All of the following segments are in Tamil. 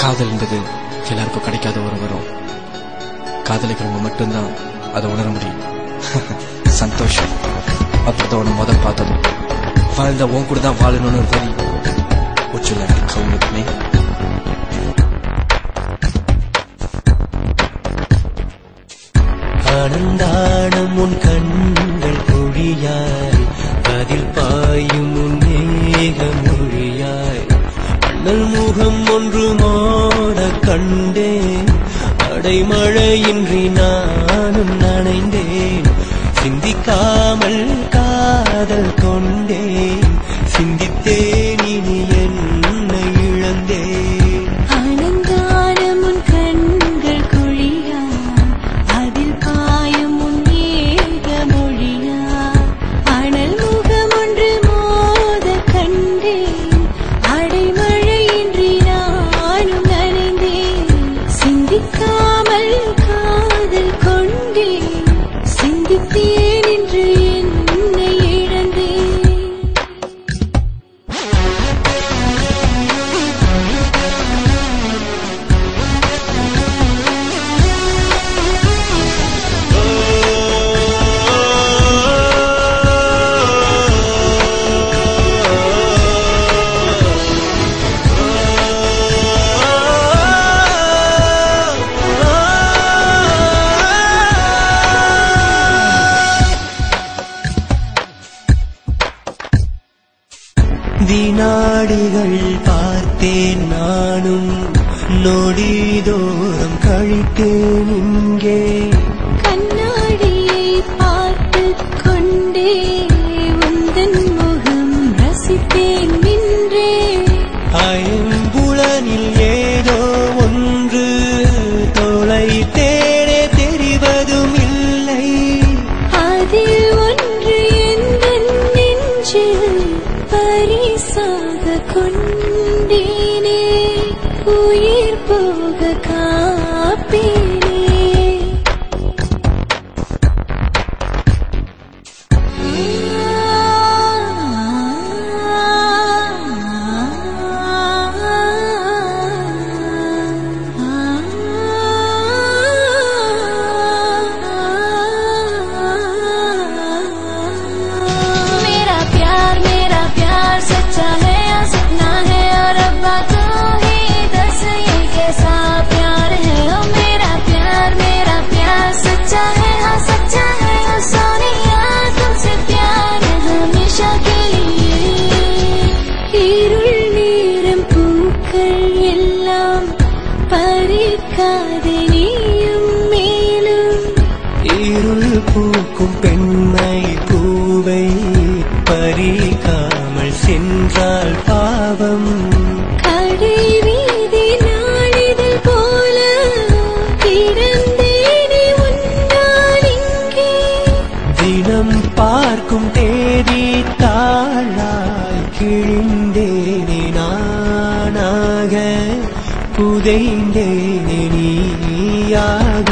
காதல் என்பது எல்லாருக்கும் கிடைக்காத ஒரு வரும் காதலிக்கிறவங்க மட்டும்தான் அதை உணர முடியும் சந்தோஷம் அப்படிதான் உன்னை முதல் பார்த்ததும் வாழ்ந்த உன் கூட தான் வாழணும்னு ஒரு வரி Would you like to come with me? ஆனந்தானம் உன் கண்கள் பொழியாய் அதில் பாயும் உன் மேக மொழியாய் அண்ணல் முகம் ஒன்று மோட கண்டேன் அடைமழையின்றி நானும் நனைந்தேன் சிந்திக்காமல் காதல் கொண்டேன் சிந்தித்தேன் இனி என்னை இழந்தேன் ஆனந்தானம் உன் கண்கள் குழியா அதில் பாயும் உன் ஏக மொழியா அனல் முகம் ஒன்று மோத கண்டேன் அடைமழையின்றி நானும் நனைந்தேன் சிந்திக்காமல் காதல் கொண்டேன் சிந்தித்தேன் என்று என்னை இழந்தேன் வினாடிகள் பார்த்தேன் நானும் நொடிதோறும் கழித்தேன் இங்கே கண்ணாடியை பார்த்துக் கொண்டே உந்தன் முகம் ரசித்தேன் நின்றே ஐம்புலனில் ஏதோ ஒன்று தொலைத்தேனே தெரிவதும் இல்லை அதில் ஒன்று எந்தன் நெஞ்சில் பரிசாக கொண்டேனே உயிர் போக காப்பேனே मेरा प्यार मेरा प्यार सच्चा है या सपना है और अब्बा को ही दस ये कैसा प्यार है ओ मेरा प्यार मेरा प्यार सच्चा है हाँ सच्चा है ओ सोनिया तुमसे प्यार है हमेशा के लिए இருள் நேரம் பூக்கள் எல்லாம் பறிக்காதே நீயும் மேலும் இருள் பூக்கும் பெண்மை பூவை பறிக்காமல் சென்றால் பாவம் கடை வீதி நாளிதழ் போல கிடந்தேனே உன்னால் இங்கே தினம் பார்க்கும் தேதி தாழாய் கிழிந்தேனே நானாக புதைந்தேனே நீயாக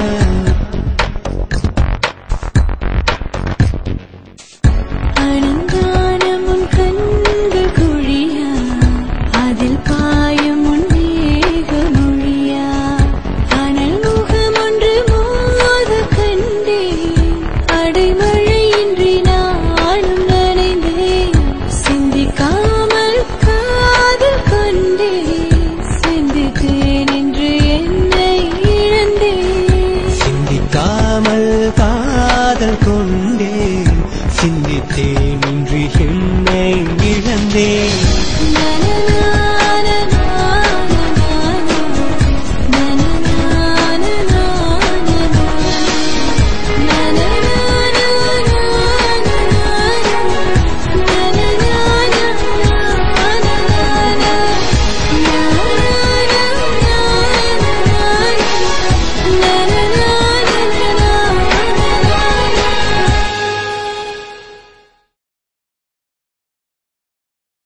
அலங்காரம் உன் கண்கள் குழியா அதில் பாயும் உன் வேக மொழியா அனல் முகம் ஒன்று மோத கண்டேன் அடைமழையின்றி நானும் நனைந்தேன் சிந்திக்காமல் காதல் கொண்டேன் சிந்தித்தேன் என்று என்னை இழந்தேன் சிந்திக்காமல் காதல் கொண்டேன் சிந்தித்தேன்